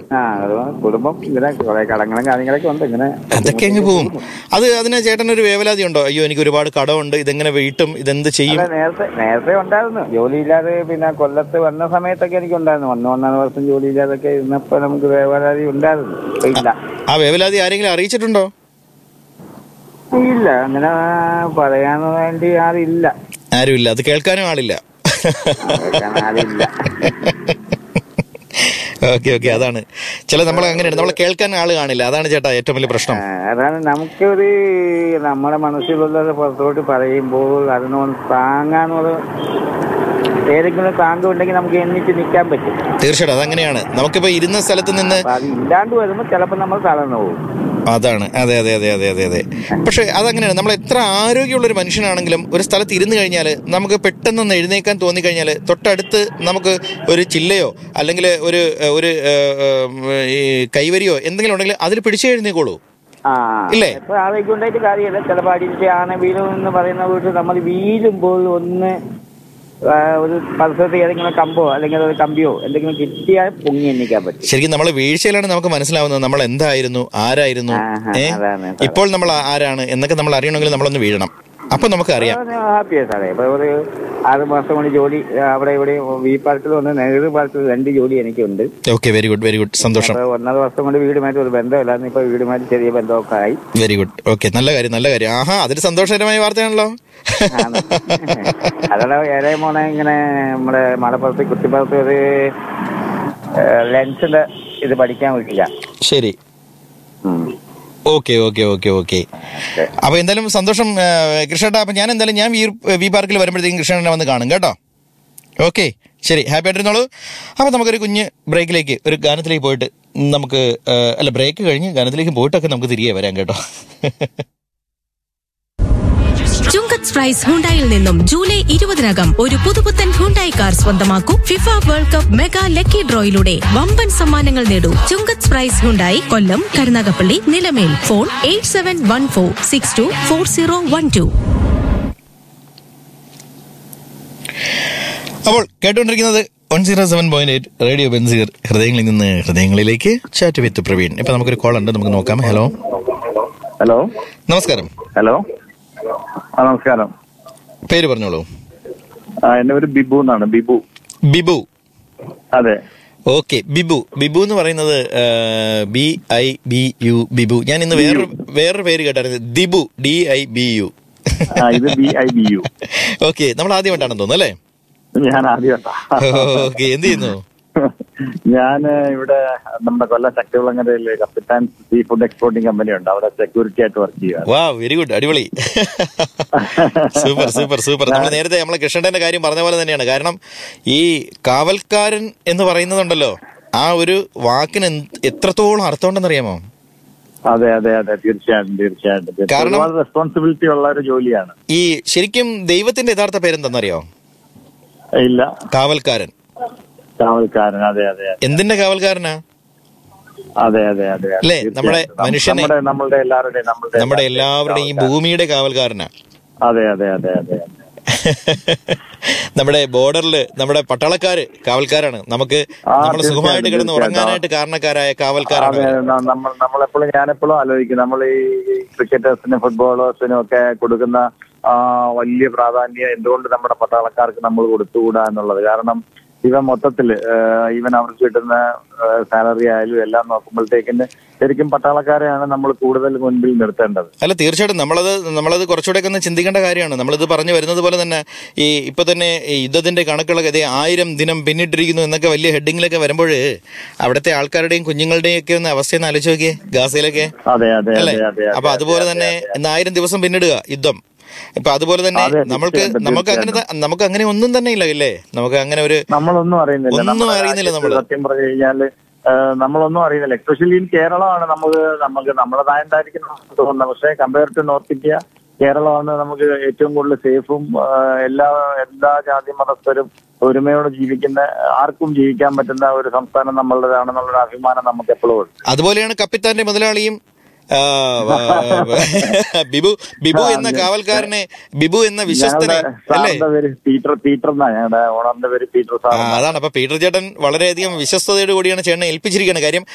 ആ അത് കുടുംബം ഇങ്ങനെ കുറെ കടങ്ങളും കാര്യങ്ങളൊക്കെ ഉണ്ട് ഇങ്ങനെ അതൊക്കെ അങ്ങ് പോവും അത് അതിന് ചേട്ടനൊരു വേവലാതി ഉണ്ടോ അയ്യോ എനിക്ക് ഒരുപാട് കടമുണ്ട് ഇതെങ്ങനെ വീട്ടും ഇതെന്ത് ചെയ്യും അല്ല നേരത്തെ നേരത്തെ ഉണ്ടായിരുന്നു ജോലിയില്ലാതെ പിന്നെ കൊല്ലത്ത് വന്ന സമയത്തൊക്കെ എനിക്ക് ഉണ്ടായിരുന്നു വന്ന ഒന്നാം വർഷം ജോലിയില്ലാതൊക്കെ ഇരുന്നപ്പോ നമുക്ക് വേവലാതി ഉണ്ടായിരുന്നു ഇപ്പൊ ഇല്ല ആ വേവലാതി ആരെങ്കിലും അറിയിച്ചിട്ടുണ്ടോ ഇല്ല അങ്ങനെ പറയാൻ വേണ്ടി ആരില്ല ആരുമില്ല അത് കേൾക്കാനും ആളില്ല കേൾക്കാൻ ആരില്ല ഓക്കെ ഓക്കെ അതാണ് ചില നമ്മൾ അങ്ങനെയാണ് നമ്മളെ കേൾക്കാൻ ആള് കാണില്ല അതാണ് ചേട്ടാ ഏറ്റവും വലിയ പ്രശ്നം ആ, അതാണ് നമുക്കൊരു നമ്മുടെ മനസ്സിലുള്ളത് പുറത്തോട്ട് പറയുമ്പോൾ അതിനോട് താങ്ങാനൊരു ഏതെങ്കിലും താങ്കം ഉണ്ടെങ്കിൽ നമുക്ക് എണ്ണിച്ച് നിൽക്കാൻ പറ്റും തീർച്ചയായിട്ടും അതങ്ങനെയാണ് നമുക്കിപ്പോ ഇരുന്ന സ്ഥലത്ത് നിന്ന് അപ്പൊ അത് ഇല്ലാണ്ട് വരുമ്പോൾ ചിലപ്പോൾ നമ്മൾ തളർന്നു പോകും അതാണ് അതെ അതെ അതെ അതെ അതെ അതെ പക്ഷെ അതങ്ങനെയാണ് നമ്മൾ എത്ര ആരോഗ്യമുള്ള ഒരു മനുഷ്യനാണെങ്കിലും ഒരു സ്ഥലത്ത് ഇരുന്ന് കഴിഞ്ഞാൽ നമുക്ക് പെട്ടെന്ന് എഴുന്നേക്കാൻ തോന്നിക്കഴിഞ്ഞാൽ തൊട്ടടുത്ത് നമുക്ക് ഒരു ചില്ലയോ അല്ലെങ്കിൽ ഒരു ഒരു ഏഹ്, ഏഹ്, ഈ കൈവരിയോ എന്തെങ്കിലും ഉണ്ടെങ്കിൽ അതിൽ പിടിച്ചു എഴുന്നേക്കോളൂ ആ ഇല്ലേ? ഇപ്പൊ ആരോഗ്യം ഉണ്ടായിട്ട് കാര്യമില്ല ചിലപ്പോൾ അടിച്ച് ആന വീഴും എന്ന് പറയുന്ന വീട്ടിൽ നമ്മൾ വീഴുമ്പോൾ ഒന്ന് ആ, ഒരു പരിസരത്ത് ഏതെങ്കിലും കമ്പോ അല്ലെങ്കിൽ ഒരു കമ്പിയോ എന്തെങ്കിലും കിട്ടിയാൽ പൊങ്ങി എണ്ണിക്കാൻ പറ്റും ശരിക്കും നമ്മൾ വീഴ്ചയിലാണ് നമുക്ക് മനസ്സിലാവുന്നത് നമ്മൾ എന്തായിരുന്നു ആരായിരുന്നു ആഹാ, ഏ അതാണ്, അതാണ്. ഇപ്പോൾ നമ്മൾ ആരാണ് എന്നൊക്കെ നമ്മൾ അറിയണമെങ്കിൽ നമ്മളൊന്ന് വീഴണം അപ്പൊ നമുക്ക് അറിയാം ഹാപ്പിയാണ് സാറേ ഇപ്പൊ ഒരു ആറ് മാസം കൊണ്ട് ജോലി ആ, അവിടെ ഇവിടെ വി പാർക്കിൽ വന്ന് നെഹ്റു പാർക്കിൽ രണ്ട് ജോലി എനിക്കുണ്ട് okay very good very good സന്തോഷം അപ്പൊ ഒന്നര വർഷം കൊണ്ട് വീടുമായിട്ട് ഒരു ബന്ധമില്ലായിരുന്നു ഇപ്പൊ വീടുമായിട്ട് ചെറിയ ബന്ധമൊക്കെ ആയി വെരി ഗുഡ് ഓക്കെ നല്ല കാര്യം നല്ല കാര്യം ആഹാ അതൊരു സന്തോഷകരമായ വാർത്തയാണല്ലോ ആണ്. അതല്ല ഏറെ മോനെ ഇങ്ങനെ നമ്മുടെ മലപ്പുറത്ത് കുത്തിപ്പുറത്ത് ഒരു ലെൻസിന്റെ ഇത് പഠിക്കാൻ വിട്ടില്ല ശരി ഓക്കെ ഓക്കെ ഓക്കെ ഓക്കെ അപ്പൊ എന്തായാലും സന്തോഷം ആ, കൃഷ്ണേട്ടാ അപ്പൊ ഞാൻ എന്തായാലും ഞാൻ വി വി പാർക്കിൽ വരുമ്പോഴത്തേക്കും കൃഷ്ണനെ വന്ന് കാണും കേട്ടോ ഓക്കെ ശരി ഹാപ്പി ആയിട്ടിരുന്നോളൂ അപ്പൊ നമുക്കൊരു കുഞ്ഞ് ബ്രേക്കിലേക്ക് ഒരു ഗാനത്തിലേക്ക് പോയിട്ട് നമുക്ക് ആ, അല്ല ബ്രേക്ക് കഴിഞ്ഞ് ഗാനത്തിലേക്ക് പോയിട്ടൊക്കെ നമുക്ക് തിരികെ വരാം കേട്ടോ ചുങ്കത്ത് പ്രൈസ് ഹുണ്ടായിൽ നിന്നും ജൂലൈ ഇരുപതിനകം ഒരു പുതുപുത്തൻ ഹുണ്ടായി കാർ സ്വന്തമാക്കൂ FIFA world cup mega lucky ഡ്രോയിലൂടെ വമ്പൻ സമ്മാനങ്ങൾ നേടൂ Chungath prize Hyundai Kollam Karunagappally Nilamel phone eight seven one four six two four zero one two അപ്പോൾ കേട്ടുകൊണ്ടിരിക്കുന്നത് one zero seven point eight radio Benziger ഹൃദയങ്ങളിൽ നിന്ന് ഹൃദയങ്ങളിലേക്ക് ചാറ്റ് വിത്ത് പ്രവീൺ ഇപ്പൊ നമുക്കൊരു കോൾ ഉണ്ട് നമുക്ക് നോക്കാം ഹലോ ഹലോ നമസ്കാരം ഹലോ ആ നമസ്കാരം പേര് പറഞ്ഞോളൂ ആ എന്റെ പേര് ബിബു എന്നാണ് ബിബു ബിബു അതെ ഓക്കെ ബിബു ബിബു എന്ന് പറയുന്നത് B I B U Bibu ഞാൻ ഇന്ന് വേറൊരു വേറൊരു പേര് കേട്ടായിരുന്നു Dibu D I B U ആ ഇത് B I B U okay നമ്മൾ ആദ്യമായിട്ടാണെന്ന് തോന്നുന്നു അല്ലേ ഞാൻ ആദ്യം ഓക്കെ എന്ത് ചെയ്യുന്നു ഞാൻ ഇവിടെ നമ്മുടെ കൊല്ലം ശക്തികുളങ്ങരയിൽ കപ്പിത്താൻ സീ ഫുഡ് എക്സ്പോർട്ടിംഗ് കമ്പനി ഉണ്ട് അവിടെ സെക്യൂരിറ്റി ആയിട്ട് വർക്ക് ചെയ്യുക വാ വെരി ഗുഡ് അടിപൊളി സൂപ്പർ സൂപ്പർ സൂപ്പർ നമ്മൾ നേരത്തെ നമ്മളെ കൃഷ്ണന്റെ കാര്യം പറഞ്ഞ പോലെ തന്നെയാണ് കാരണം ഈ കാവൽക്കാരൻ എന്ന് പറയുന്നതുണ്ടല്ലോ ആ ഒരു വാക്കിന് എന്ത്- എത്രത്തോളം അർത്ഥമുണ്ടെന്നറിയാമോ അതെ അതെ അതെ തീർച്ചയായിട്ടും തീർച്ചയായിട്ടും തീർച്ചയായിട്ടും. കാരണം- ഒരുപാട് റെസ്പോൺസിബിലിറ്റി ഉള്ള ഒരു ജോലിയാണ് ഈ ശരിക്കും ദൈവത്തിന്റെ യഥാർത്ഥ പേരെന്തെന്നറിയോ ഇല്ല കാവൽക്കാരൻ കാവൽക്കാരൻ അതെ അതെ അതെ എന്തിന്റെ കാവൽക്കാരനാ അതെ അതെ അതെ അതെ. അല്ലേ? നമ്മുടെ തീർച്ചയായിട്ടും. മനുഷ്യനെ- നമ്മുടെ നമ്മളുടെ എല്ലാവരുടെയും നമ്മളുടെ നമ്മുടെ എല്ലാവരുടെയും എല്ലാവരുടെയും ഈ കാവൽക്കാരൻ. ഭൂമിയുടെ കാവൽക്കാരനാ അതെ അതെ അതെ അതെ അതെ നമ്മുടെ ബോർഡറിൽ നമ്മുടെ പട്ടാളക്കാര് കാവൽക്കാരാണ് നമുക്ക് ആ, നമ്മൾ സുഖമായിട്ട് തീർച്ചയായിട്ടും, കിടന്ന് ഉറങ്ങാനായിട്ട് കാരണക്കാരായ കാവൽക്കാരാണ് അതെ ന- നമ്മൾ നമ്മളെപ്പോഴും ഞാനെപ്പോഴും ആലോചിക്കും നമ്മൾ ഈ ക്രിക്കറ്റേഴ്സിനും ഫുട്ബോളേഴ്സിനും ഒക്കെ കൊടുക്കുന്ന ആ, വലിയ പ്രാധാന്യം എന്തുകൊണ്ട് നമ്മുടെ പട്ടാളക്കാർക്ക് നമ്മൾ കൊടുത്തുകൂടാ എന്നുള്ളത് കാരണം ഇവ മൊത്തത്തിൽ ഈവൻ അവർക്ക് കിട്ടുന്ന സാലറി ആയാലും എല്ലാം നോക്കുമ്പോഴത്തേക്കിന് ശരിക്കും പട്ടാളക്കാരെയാണ് നമ്മൾ കൂടുതൽ മുൻപിൽ നിർത്തേണ്ടത് അല്ല തീർച്ചയായിട്ടും നമ്മളത് നമ്മളത് കുറച്ചുകൂടെ ഒന്ന് ചിന്തിക്കേണ്ട കാര്യമാണ് നമ്മളിത് പറഞ്ഞു വരുന്നത് പോലെ തന്നെ ഈ ഇപ്പൊ തന്നെ ഈ യുദ്ധത്തിന്റെ കണക്കുകളൊക്കെ ഇതേ ആയിരം ദിനം പിന്നിട്ടിരിക്കുന്നു എന്നൊക്കെ വലിയ ഹെഡിങ്ങിലൊക്കെ വരുമ്പോൾ അവിടുത്തെ ആൾക്കാരുടെയും കുഞ്ഞുങ്ങളുടെയും ഒക്കെ ഒന്ന് അവസ്ഥയൊന്ന് ആലോചിച്ച് നോക്കിയേ ഗാസയിലൊക്കെ അതെ അതെ അല്ലേ അതെ അതെ അപ്പൊ അതുപോലെ തന്നെ ഇന്ന് ആയിരം ദിവസം പിന്നിടുക യുദ്ധം ഇപ്പൊ അതുപോലെ തന്നെ അതെ, നമ്മൾക്ക് തീർച്ചയായിട്ടും, നമുക്ക് അങ്ങനെ ത- നമുക്ക് അങ്ങനെ ഒന്നും തന്നെ ഇല്ല ഇല്ലേ നമുക്ക് അങ്ങനെ ഒരു നമ്മളൊന്നും അറിയുന്നില്ല ഒന്നും നമ്മുടെ അറിയുന്നില്ല രാജ്യത്ത് നമ്മള്. സത്യം പറഞ്ഞു കഴിഞ്ഞാല് ആ, നമ്മളൊന്നും അറിയുന്നില്ല എസ്പെഷ്യലി ഇൻ കേരളമാണ് നമുക്ക് നമുക്ക് നമ്മളതായിട്ടായിരിക്കും നമുക്ക് തോന്നുന്നത് പക്ഷേ കമ്പയർ ടു നോർത്ത് ഇന്ത്യ കേരളമാണ് നമുക്ക് ഏറ്റവും കൂടുതൽ സേഫും ആ, എല്ലാ എല്ലാ ജാതി മതസ്ഥരും ഒരുമയോടെ ജീവിക്കുന്ന ആർക്കും ജീവിക്കാൻ പറ്റുന്ന ഒരു സംസ്ഥാനം നമ്മളുടേതാണെന്നുള്ളൊരു അഭിമാനം നമുക്ക് എപ്പോഴും ഉണ്ട് അതുപോലെയാണ് കപ്പിത്താന്റെ മുതലാളിയും ആ, വ- ബിബു ബിബു എന്ന കാവൽക്കാരനെ ബിബു എന്ന വിശ്വസ്തനെ ഞങ്ങളുടെ അല്ലേ സാറിന്റെ പേര് പീറ്റർ പീറ്റർ എന്നാ ഞങ്ങളുടെ ഓണറിന്റെ പേര് പീറ്റർ ആ, സാർ അതാണ് അപ്പൊ പീറ്റർ ചേട്ടൻ വളരെയധികം വിശ്വസ്തയോട് കൂടിയാണ് ചേട്ടനെ ഏൽപ്പിച്ചിരിക്കുന്നത് കാര്യം